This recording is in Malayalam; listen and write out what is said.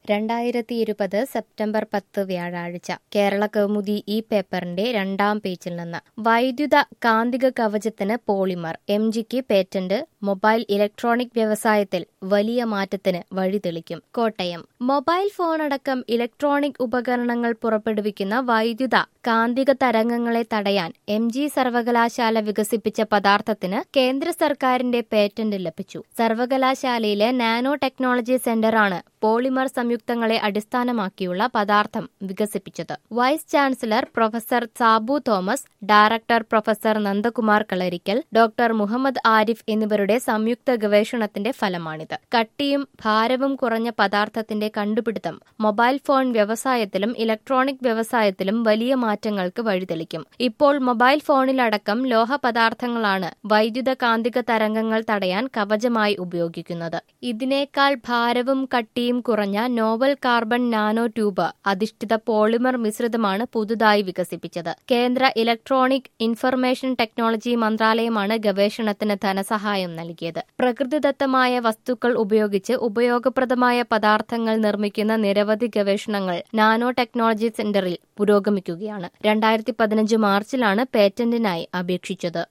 രണ്ടായിരത്തി ഇരുപത് സെപ്റ്റംബർ പത്ത് വ്യാഴാഴ്ച കേരള കൗമുദി ഈ പേപ്പറിന്റെ രണ്ടാം പേജിൽ നിന്ന് വൈദ്യുത കാന്തിക കവചത്തിന് പോളിമർ എം ജിക്ക് പേറ്റന്റ് മൊബൈൽ ഇലക്ട്രോണിക് വ്യവസായത്തിൽ വലിയ മാറ്റത്തിന് വഴിതെളിക്കും കോട്ടയം മൊബൈൽ ഫോണടക്കം ഇലക്ട്രോണിക് ഉപകരണങ്ങൾ പുറപ്പെടുവിക്കുന്ന വൈദ്യുത കാന്തിക തരംഗങ്ങളെ തടയാൻ എം ജി സർവകലാശാല വികസിപ്പിച്ച പദാർത്ഥത്തിന് കേന്ദ്ര സർക്കാരിന്റെ പേറ്റന്റ് ലഭിച്ചു സർവകലാശാലയിലെ നാനോ ടെക്നോളജി സെന്ററാണ് പോളിമർ സംയുക്തങ്ങളെ അടിസ്ഥാനമാക്കിയുള്ള പദാർത്ഥം വികസിപ്പിച്ചത് vice chancellor professor Sabu Thomas director professor Nandakumar Kalarikkal doctor Muhammad Arif എന്നിവരുടെ സംയുക്ത ഗവേഷണത്തിന്റെ ഫലമാണിത് കട്ടിയും ഭാരവും കുറഞ്ഞ പദാർത്ഥത്തിന്റെ കണ്ടുപിടുത്തം മൊബൈൽ ഫോൺ വ്യവസായത്തിലും ഇലക്ട്രോണിക് വ്യവസായത്തിലും വലിയ മാറ്റങ്ങൾക്ക് വഴിതെളിക്കും ഇപ്പോൾ മൊബൈൽ ഫോണിലടക്കം ലോഹ പദാർത്ഥങ്ങളാണ് വൈദ്യുത കാന്തിക തരംഗങ്ങൾ തടയാൻ കവചമായി ഉപയോഗിക്കുന്നത് ഇതിനേക്കാൾ ഭാരവും കട്ടിയും കുറഞ്ഞ നോവൽ കാർബൺ നാനോ ട്യൂബ് അധിഷ്ഠിത പോളിമർ മിശ്രിതമാണ് പുതുതായി വികസിപ്പിച്ചത് കേന്ദ്ര ഇലക്ട്രോണിക് ഇൻഫർമേഷൻ ടെക്നോളജി മന്ത്രാലയമാണ് ഗവേഷണത്തിന് ധനസഹായം നൽകിയത് പ്രകൃതിദത്തമായ വസ്തുക്കൾ ഉപയോഗിച്ച് ഉപയോഗപ്രദമായ പദാർത്ഥങ്ങൾ നിർമ്മിക്കുന്ന നിരവധി ഗവേഷണങ്ങൾ നാനോ ടെക്നോളജി സെന്ററിൽ പുരോഗമിക്കുകയാണ് രണ്ടായിരത്തി പതിനഞ്ച് മാർച്ചിലാണ് പേറ്റന്റിനായി അപേക്ഷിച്ചത്